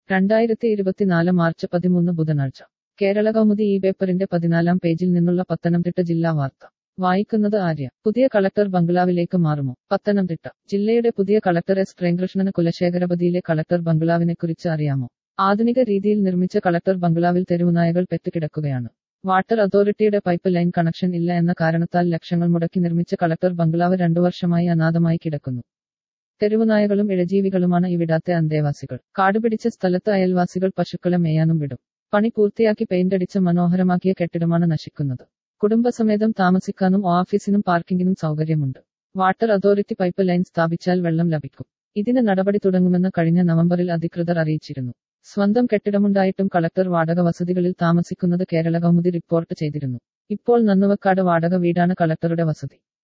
രണ്ടായിരത്തി ഇരുപത്തിനാല് മാർച്ച് പതിമൂന്ന് ബുധനാഴ്ച കേരള കൗമുദി ഈ പേപ്പറിന്റെ പതിനാലാം പേജിൽ നിന്നുള്ള പത്തനംതിട്ട ജില്ലാ വാർത്ത വായിക്കുന്നത് ആര്യ പുതിയ കളക്ടർ ബംഗ്ലാവിലേക്ക് മാറുമോ പത്തനംതിട്ട ജില്ലയുടെ പുതിയ കളക്ടർ എസ് പ്രേംകൃഷ്ണന് കുലശേഖരപതിയിലെ കളക്ടർ ബംഗ്ലാവിനെക്കുറിച്ച് അറിയാമോ ആധുനിക രീതിയിൽ നിർമ്മിച്ച കളക്ടർ ബംഗ്ലാവിൽ തെരുവുനായകൾ പെറ്റുകിടക്കുകയാണ് വാട്ടർ അതോറിറ്റിയുടെ പൈപ്പ് ലൈൻ കണക്ഷൻ ഇല്ല എന്ന കാരണത്താൽ ലക്ഷങ്ങൾ മുടക്കി നിർമ്മിച്ച കളക്ടർ ബംഗ്ലാവ് രണ്ടു വർഷമായി അനാഥമായി കിടക്കുന്നു തെരുവുനായകളും ഇഴജീവികളുമാണ് ഇവിടാത്തെ അന്തേവാസികൾ കാടുപിടിച്ച സ്ഥലത്ത് അയൽവാസികൾ പശുക്കളെ മേയാനും വിടും പണി പൂർത്തിയാക്കി പെയിന്റടിച്ച് മനോഹരമാക്കിയ കെട്ടിടമാണ് നശിക്കുന്നത് കുടുംബസമേതം താമസിക്കാനും ഓഫീസിനും പാർക്കിങ്ങിനും സൗകര്യമുണ്ട് വാട്ടർ അതോറിറ്റി പൈപ്പ് ലൈൻ സ്ഥാപിച്ചാൽ വെള്ളം ലഭിക്കും ഇതിന് നടപടി തുടങ്ങുമെന്ന് കഴിഞ്ഞ നവംബറിൽ അധികൃതർ അറിയിച്ചിരുന്നു സ്വന്തം കെട്ടിടമുണ്ടായിട്ടും കളക്ടർ വാടക വസതികളിൽ താമസിക്കുന്നത് കേരള കൗമുദി റിപ്പോർട്ട് ചെയ്തിരുന്നു ഇപ്പോൾ നന്നുവക്കാട് വാടക വീടാണ് കളക്ടറുടെ വസതി